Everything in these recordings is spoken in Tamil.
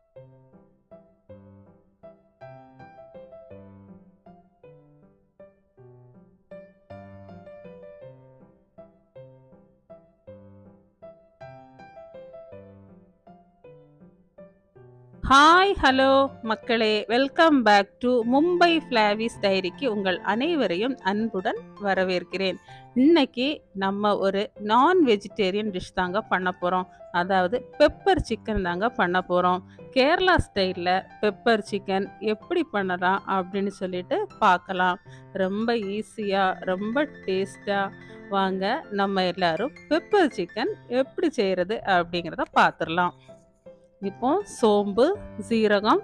ஹாய் ஹலோ மக்களே welcome back to Mumbai flavours டைரிக்கு உங்கள் அனைவரையும் அன்புடன் வரவேற்கிறேன் இன்னைக்கு நம்ம ஒரு நான் வெஜிடேரியன் டிஷ் தாங்க பண்ண போகிறோம் அதாவது பெப்பர் சிக்கன் தாங்க பண்ண போகிறோம் கேரளா ஸ்டைலில் பெப்பர் சிக்கன் எப்படி பண்ணலாம் அப்படின்னு சொல்லிட்டு பார்க்கலாம் ரொம்ப ஈஸியாக ரொம்ப டேஸ்ட்டாக வாங்க நம்ம எல்லாரும் பெப்பர் சிக்கன் எப்படி செய்கிறது அப்படிங்கிறத பார்த்துடலாம் இப்போ சோம்பு சீரகம்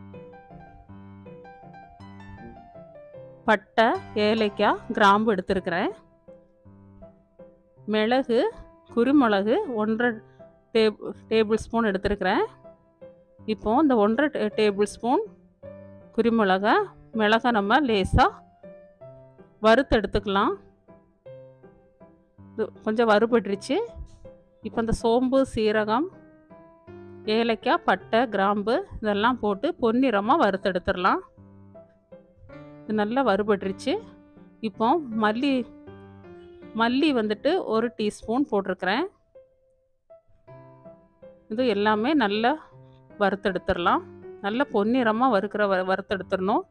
பட்டை ஏலக்காய் கிராம்பு எடுத்திருக்கிறேன் மிளகு குருமிளகு ஒன்றரை டேப் டேபிள் ஸ்பூன் எடுத்திருக்கிறேன் இப்போ இந்த ஒன்றரை டே- டேபிள் ஸ்பூன் குருமிளகா மிளகை நம்ம லேசாக வறுத்து எடுத்துக்கலாம் இது கொஞ்சம் வறுபட்டுருச்சு இப்போ இந்த சோம்பு சீரகம் ஏலக்காய் பட்டை கிராம்பு இதெல்லாம் போட்டு பொன்னிறமாக வறுத்தெடுத்துடலாம் இது நல்லா வறுபட்டுருச்சு இப்போ மல்லி மல்லி வந்துட்டு ஒரு டீஸ்பூன் போட்டிருக்கிறேன் இது எல்லாமே நல்லா வறுத்தெடுத்துடலாம் நல்ல பொன்னிறமாக வறுக்கிற வ வறுத்தெடுத்துடணும்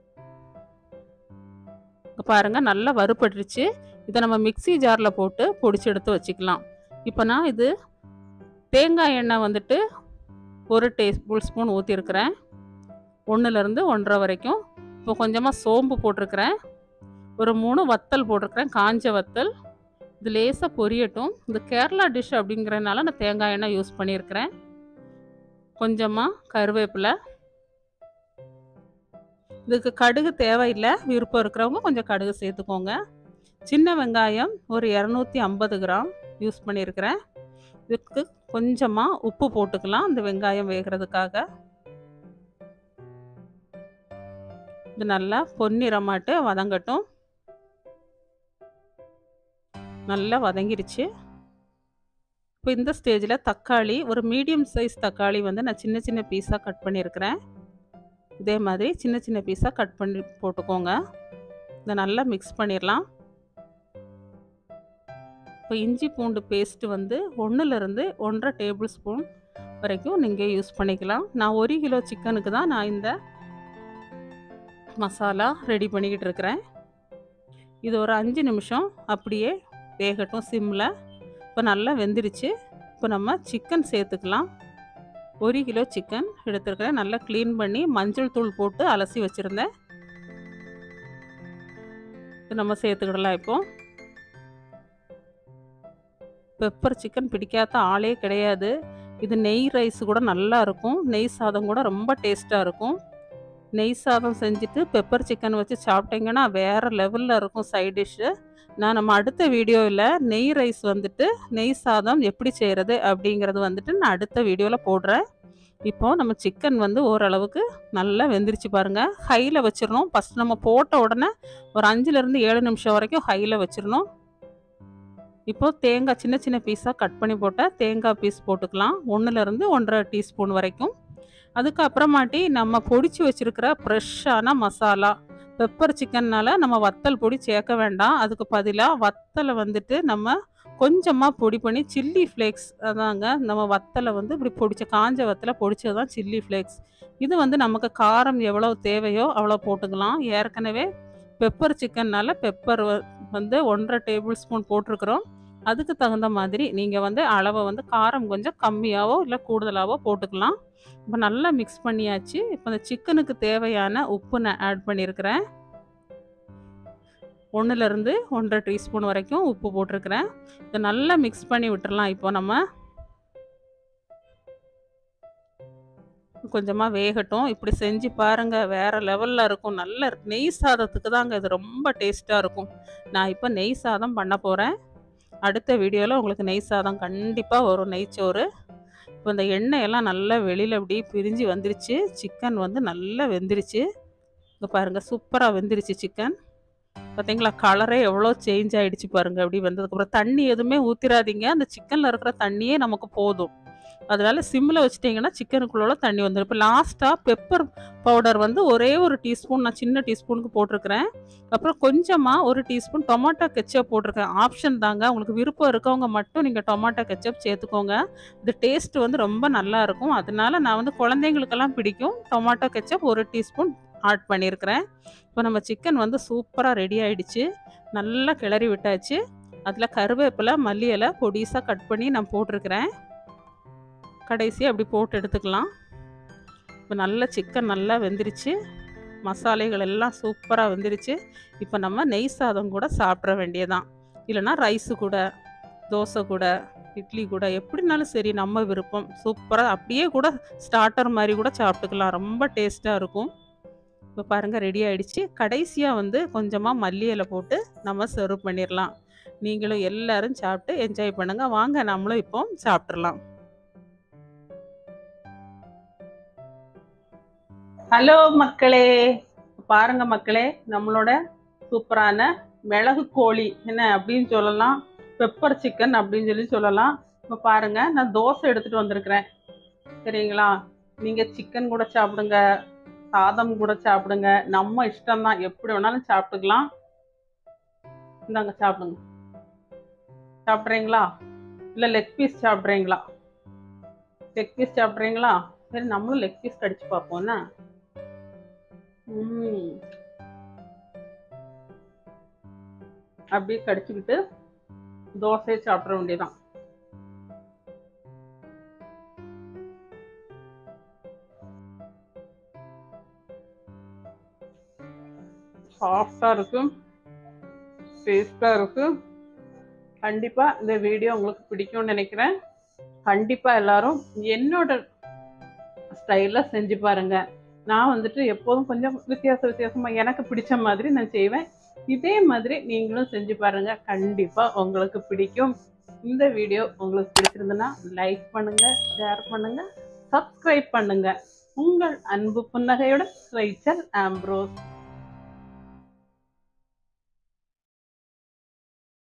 இங்க பாருங்க நல்லா வறுபட்டுருச்சு இதை நம்ம மிக்ஸி ஜாரில் போட்டு பொடிச்சு எடுத்து வச்சுக்கலாம் இப்போ நான் இது தேங்காய் எண்ணெய் வந்துட்டு ஒரு டேபிள் ஸ்பூன் ஊற்றிருக்கிறேன் ஒன்றுலேருந்து ஒன்றரை வரைக்கும் இப்போ கொஞ்சமாக சோம்பு போட்டிருக்கிறேன் ஒரு மூணு வத்தல் போட்டிருக்கிறேன் காஞ்ச வத்தல் இது லேசாக பொரியட்டும் இது கேரளா டிஷ் அப்படிங்கிறனால நான் தேங்காய் எண்ணெய் யூஸ் பண்ணியிருக்கிறேன் கொஞ்சமாக கருவேப்பிலை இதுக்கு கடுகு தேவையில்லை விருப்பம் இருக்கிறவங்க கொஞ்சம் கடுகு சேர்த்துக்கோங்க சின்ன வெங்காயம் ஒரு இரநூத்தி ஐம்பது கிராம் யூஸ் பண்ணியிருக்கிறேன் இதுக்கு கொஞ்சமாக உப்பு போட்டுக்கலாம் இந்த வெங்காயம் வேகிறதுக்காக இது நல்லா பொன்னிறமாட்டு வதங்கட்டும் நல்லா வதங்கிருச்சு இப்போ இந்த ஸ்டேஜில் தக்காளி ஒரு மீடியம் சைஸ் தக்காளி வந்து நான் சின்ன சின்ன பீஸாக கட் பண்ணியிருக்கிறேன் இதே மாதிரி சின்ன சின்ன பீஸாக கட் பண்ணி போட்டுக்கோங்க இதை நல்லா மிக்ஸ் பண்ணிடலாம் இப்போ இஞ்சி பூண்டு பேஸ்ட்டு வந்து ஒன்றுலேருந்து ஒன்றரை டேபிள் ஸ்பூன் வரைக்கும் நீங்கள் யூஸ் பண்ணிக்கலாம் நான் ஒரு கிலோ சிக்கனுக்கு தான் நான் இந்த மசாலா ரெடி பண்ணிக்கிட்டு இருக்கிறேன் இது ஒரு அஞ்சு நிமிஷம் அப்படியே வேகட்டும் சிம்மில் இப்போ நல்லா வெந்துருச்சு இப்போ நம்ம சிக்கன் சேர்த்துக்கலாம் ஒரு கிலோ சிக்கன் எடுத்துருக்கிறேன் நல்லா க்ளீன் பண்ணி மஞ்சள் தூள் போட்டு அலசி வச்சுருந்தேன் இது நம்ம சேர்த்துக்கிடலாம் இப்போது பெப்பர் சிக்கன் பிடிக்காத ஆளே கிடையாது இது நெய் ரைஸ் கூட நல்லா இருக்கும் நெய் சாதம் கூட ரொம்ப டேஸ்ட்டாக இருக்கும் நெய் சாதம் செஞ்சுட்டு பெப்பர் சிக்கன் வச்சு சாப்பிட்டீங்கன்னா வேறு லெவலில் இருக்கும் சைட் டிஷ்ஷு நான் நம்ம அடுத்த வீடியோவில் நெய் ரைஸ் வந்துட்டு நெய் சாதம் எப்படி செய்கிறது அப்படிங்கிறது வந்துட்டு நான் அடுத்த வீடியோவில் போடுறேன் இப்போது நம்ம சிக்கன் வந்து ஓரளவுக்கு நல்லா வெந்துருச்சு பாருங்கள் ஹையில் வச்சிடணும் ஃபஸ்ட் நம்ம போட்ட உடனே ஒரு அஞ்சுலேருந்து ஏழு நிமிஷம் வரைக்கும் ஹையில் வச்சிடணும் இப்போ தேங்காய் சின்ன சின்ன பீஸாக கட் பண்ணி போட்டால் தேங்காய் பீஸ் போட்டுக்கலாம் ஒன்றுலேருந்து ஒன்றரை டீஸ்பூன் வரைக்கும் அதுக்கப்புறமாட்டி நம்ம பொடிச்சு வச்சுருக்கிற ஃப்ரெஷ்ஷான மசாலா பெப்பர் சிக்கன்னால் நம்ம வத்தல் பொடி சேர்க்க வேண்டாம் அதுக்கு பதிலாக வத்தலை வந்துட்டு நம்ம கொஞ்சமாக பொடி பண்ணி சில்லி ஃப்ளேக்ஸ் அதாங்க நம்ம வத்தலை வந்து இப்படி பொடிச்ச காஞ்ச வத்தலை பொடிச்சது தான் சில்லி ஃப்ளேக்ஸ் இது வந்து நமக்கு காரம் எவ்வளோ தேவையோ அவ்வளோ போட்டுக்கலாம் ஏற்கனவே பெப்பர் சிக்கன்னால் பெப்பர் வந்து ஒன்றரை டேபிள் ஸ்பூன் போட்டிருக்கிறோம் அதுக்கு தகுந்த மாதிரி நீங்கள் வந்து அளவை வந்து காரம் கொஞ்சம் கம்மியாகவோ இல்லை கூடுதலாகவோ போட்டுக்கலாம் இப்போ நல்லா மிக்ஸ் பண்ணியாச்சு இப்போ இந்த சிக்கனுக்கு தேவையான உப்பு நான் ஆட் பண்ணியிருக்கிறேன் ஒன்றுலேருந்து ஒன்றரை டீஸ்பூன் வரைக்கும் உப்பு போட்டிருக்கிறேன் இதை நல்லா மிக்ஸ் பண்ணி விட்டுறலாம் இப்போ நம்ம கொஞ்சமாக வேகட்டும் இப்படி செஞ்சு பாருங்கள் வேறு லெவலில் இருக்கும் நல்ல நெய் சாதத்துக்கு தாங்க இது ரொம்ப டேஸ்ட்டாக இருக்கும் நான் இப்போ நெய் சாதம் பண்ண போகிறேன் அடுத்த வீடியோவில் உங்களுக்கு நெய் சாதம் கண்டிப்பாக வரும் நெய்ச்சோறு இப்போ இந்த எண்ணெயெல்லாம் நல்லா வெளியில் அப்படியே பிரிஞ்சு வந்துருச்சு சிக்கன் வந்து நல்லா வெந்துருச்சு இங்கே பாருங்கள் சூப்பராக வெந்துருச்சு சிக்கன் பார்த்தீங்களா கலரே எவ்வளோ சேஞ்ச் ஆகிடுச்சு பாருங்கள் அப்படி வந்ததுக்கப்புறம் தண்ணி எதுவுமே ஊற்றிடாதீங்க அந்த சிக்கனில் இருக்கிற தண்ணியே நமக்கு போதும் அதனால சிம்மில் வச்சிட்டிங்கன்னா சிக்கனுக்குள்ள தண்ணி வந்துடும் இப்போ லாஸ்ட்டாக பெப்பர் பவுடர் வந்து ஒரே ஒரு டீஸ்பூன் நான் சின்ன டீஸ்பூனுக்கு போட்டிருக்கிறேன் அப்புறம் கொஞ்சமாக ஒரு டீஸ்பூன் டொமாட்டோ கெச்சப் போட்டிருக்கேன் ஆப்ஷன் தாங்க உங்களுக்கு விருப்பம் இருக்கவங்க மட்டும் நீங்கள் டொமாட்டோ கெச்சப் சேர்த்துக்கோங்க இது டேஸ்ட் வந்து ரொம்ப நல்லா இருக்கும் அதனால நான் வந்து குழந்தைங்களுக்கெல்லாம் பிடிக்கும் டொமாட்டோ கெச்சப் ஒரு டீஸ்பூன் ஆட் பண்ணியிருக்கிறேன் இப்போ நம்ம சிக்கன் வந்து சூப்பராக ரெடி ஆயிடுச்சு நல்லா கிளறி விட்டாச்சு அதில் கருவேப்பிலை மல்லி இலை பொடிசாக கட் பண்ணி நான் போட்டிருக்கிறேன் கடைசியாக அப்படி போட்டு எடுத்துக்கலாம் இப்போ நல்ல சிக்கன் நல்லா வெந்துருச்சு மசாலைகள் எல்லாம் சூப்பராக வெந்துருச்சு இப்போ நம்ம நெய் சாதம் கூட சாப்பிட்ற வேண்டியதான் இல்லைனா ரைஸு கூட தோசை கூட இட்லி கூட எப்படினாலும் சரி நம்ம விருப்பம் சூப்பராக அப்படியே கூட ஸ்டார்டர் மாதிரி கூட சாப்பிட்டுக்கலாம் ரொம்ப டேஸ்ட்டாக இருக்கும் இப்போ பாருங்கள் ரெடி ஆயிடுச்சு கடைசியாக வந்து கொஞ்சமாக மல்லி இலை போட்டு நம்ம சர்வ் பண்ணிடலாம் நீங்களும் எல்லாரும் சாப்பிட்டு என்ஜாய் பண்ணுங்கள் வாங்க நம்மளும் இப்போ சாப்பிட்றலாம் ஹலோ மக்களே பாருங்க மக்களே நம்மளோட சூப்பரான மிளகு கோழி என்ன அப்படின்னு சொல்லலாம் பெப்பர் சிக்கன் அப்படின்னு சொல்லி சொல்லலாம் இப்போ பாருங்க நான் தோசை எடுத்துட்டு வந்திருக்கிறேன் சரிங்களா நீங்கள் சிக்கன் கூட சாப்பிடுங்க சாதம் கூட சாப்பிடுங்க நம்ம இஷ்டம் தான் எப்படி வேணாலும் சாப்பிட்டுக்கலாம் இந்தாங்க சாப்பிடுங்க சாப்பிட்றீங்களா இல்லை லெக் பீஸ் சாப்பிட்றீங்களா லெக் பீஸ் சாப்பிட்றீங்களா சரி நம்மளும் லெக் பீஸ் கடிச்சு பார்ப்போம்னா ம் அப்படியே கடிச்சுக்கிட்டு தோசையை சாப்பிட வேண்டியதான் சாஃப்டாக இருக்கும் டேஸ்டாக இருக்கும் கண்டிப்பாக இந்த வீடியோ உங்களுக்கு பிடிக்கும்னு நினைக்கிறேன் கண்டிப்பாக எல்லாரும் என்னோட ஸ்டைலில் செஞ்சு பாருங்க நான் வந்துட்டு எப்போதும் கொஞ்சம் வித்தியாச வித்தியாசமாக எனக்கு பிடிச்ச மாதிரி நான் செய்வேன் இதே மாதிரி நீங்களும் செஞ்சு பாருங்க கண்டிப்பாக உங்களுக்கு பிடிக்கும் இந்த வீடியோ உங்களுக்கு பிடிச்சிருந்ததுன்னா லைக் பண்ணுங்க ஷேர் பண்ணுங்க சப்ஸ்கிரைப் பண்ணுங்க உங்கள் அன்பு புன்னகையுடன் ரைச்சல் ஆம்ப்ரோஸ்